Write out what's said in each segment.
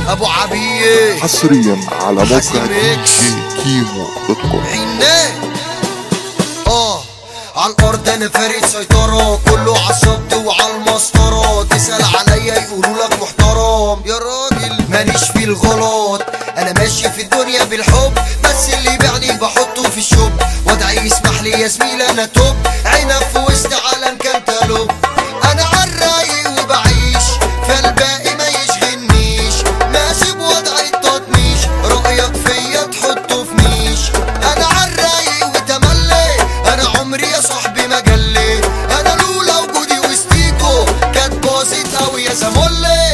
ابو عبيه حصريا على موقع حسن دي ميكس. جي كيمو دوت كوم حنان اه على الارض انا فارق سيطرة كله عالصبت وعلى المسطرة تسأل عليا يقولوا لك محترم يا راجل ماليش في الغلط انا ماشي في الدنيا بالحب بس اللي يبيعني بحطه في الشوب وادعي يسمح لي يا زميل انا توب عنب في وسط عالم كانتالوب انا عالرايق وبعيش فالباقي ما يشغلنيش ماشي بوضعي التطنيش رأيك فيا تحطه في نيش انا عالرايق وتملي انا عمري يا صاحبي ما جلي انا لولا وجودي وسطيكو كانت باظت اوي يا زمولي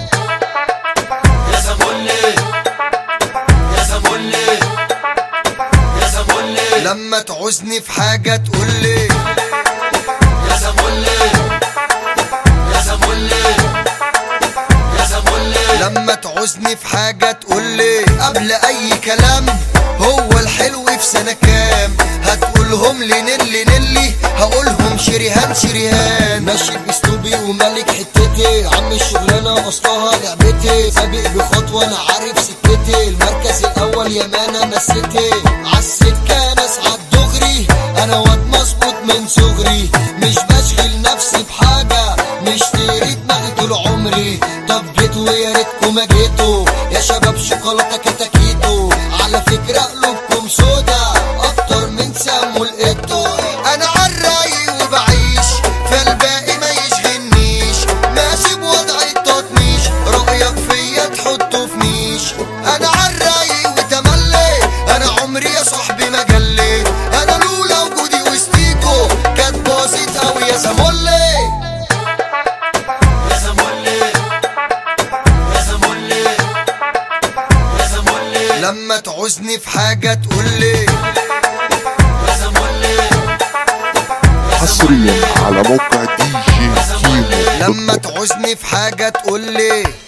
يا زمولي يا زمولي يا زمولي لما تعوزني في حاجة تقولي يا زمولي يا زمولي يا زمولي لما تعوزني في حاجة تقولي قبل أي كلام هو الحلو في سنة كام هتقولهم لي نلي نلي هقولهم شريهان شريهان ماشي باسلوبي وملك حتتي عم الشغلانة اصلها لعبتي سابق بخطوة انا عارف سكتي المركز الاول يا مانا مسيتي عالسكة ناس عالدغري انا واد مظبوط من صغري مش بشغل نفسي بحاجة مشتري دماغي طول عمري طب جيتوا يا ريتكم ما جيتوا يا شباب شوكولاتة كتاكيتو على فكرة قلوبكم سودا اكتر من سمو لقيتو انا عالرايق وبعيش فالباقي ما يشغلنيش ماشي بوضعي التطنيش رأيك فيا تحطه في نيش انا عالرايق وتملي انا عمري يا صاحبي ما جلي انا لولا وجودي وسطيكو كانت باظت اوي يا زمولي يا زمولي يا زمولي يا زمولي لما تعوزني في حاجة تقولي يا زمولي حصريا على موقع دي جي كيمو دوت لما كوم تعوزني في حاجة تقولي